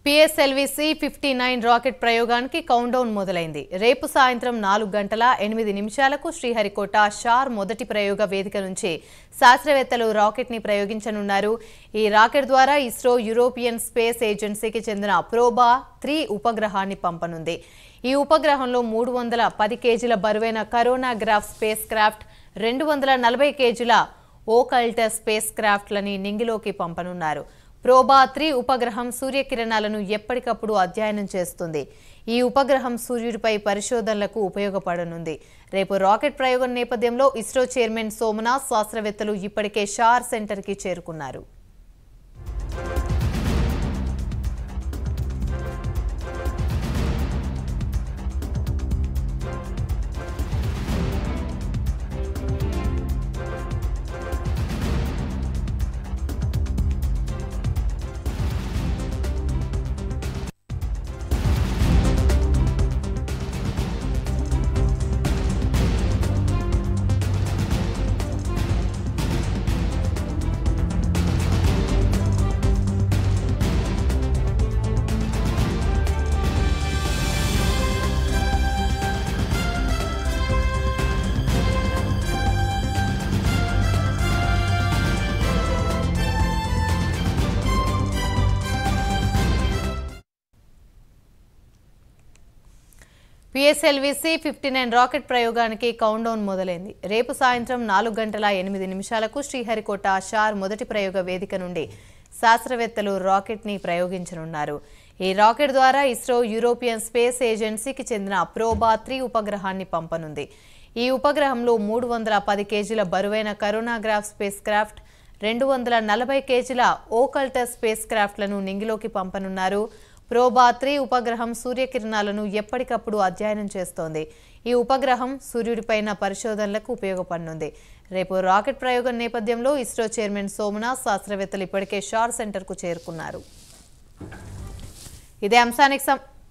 PSLV fifty nine rocket ప్రయోగానికి countdown మొదలైంది రేపు సాయంత్రం నాలుగు గంటల ఎనిమిది నిమిషాలకు శ్రీహరికోట షార్ మొదటి ప్రయోగ వేదిక నుంచి శాస్త్రవేత్తలు రాకెట్ ని ప్రయోగించనున్నారు ఈ రాకెట్ ద్వారా ఇస్రో యూరోపియన్ స్పేస్ ఏజెన్సీకి చెందిన ప్రోబా త్రీ ఉపగ్రహాన్ని పంపనుంది ఈ ఉపగ్రహంలో మూడు వందల పది కేజీల బరువైన కరోనాగ్రాఫ్ స్పేస్ క్రాఫ్ట్ రెండు వందల నలభై కేజీల ఓకల్టర్ స్పేస్ క్రాఫ్ట్లని నింగిలోకి పంపనున్నారు ప్రోబా త్రీ ఉపగ్రహం సూర్యకిరణాలను ఎప్పటికప్పుడు అధ్యయనం చేస్తుంది ఈ ఉపగ్రహం సూర్యుడిపై పరిశోధనలకు ఉపయోగపడనుంది రేపు రాకెట్ ప్రయోగం నేపథ్యంలో ఇస్రో చైర్మన్ సోమనాథ్ శాస్త్రవేత్తలు ఇప్పటికే షార్ సెంటర్కి చేరుకున్నారు పిఎస్ఎల్విసి ఫిఫ్టీ నైన్ రాకెట్ ప్రయోగానికి కౌంటౌన్ మొదలైంది రేపు సాయంత్రం నాలుగు గంటల ఎనిమిది నిమిషాలకు శ్రీహరికోట షార్ మొదటి ప్రయోగ వేదిక నుండి శాస్త్రవేత్తలు రాకెట్ ని ప్రయోగించనున్నారు ఈ రాకెట్ ద్వారా ఇస్రో యూరోపియన్ స్పేస్ ఏజెన్సీకి చెందిన ప్రోబా త్రీ ఉపగ్రహాన్ని పంపనుంది ఈ ఉపగ్రహంలో మూడు వందల పది కేజీల బరువైన కరోనాగ్రాఫ్ స్పేస్ క్రాఫ్ట్ రెండు వందల నలభై కేజీల ఓకల్టర్ స్పేస్ క్రాఫ్ట్లను నింగిలోకి పంపనున్నారు ప్రోబా త్రీ ఉపగ్రహం సూర్యకిరణాలను ఎప్పటికప్పుడు అధ్యయనం చేస్తోంది ఈ ఉపగ్రహం సూర్యుడిపైన పరిశోధనలకు ఉపయోగపడనుంది రేపు రాకెట్ ప్రయోగం నేపథ్యంలో ఇస్రో చైర్మన్ సోమనాథ్ శాస్త్రవేత్తలు ఇప్పటికే షార్ సెంటర్కు చేరుకున్నారు ఇదే అంశానికి సం-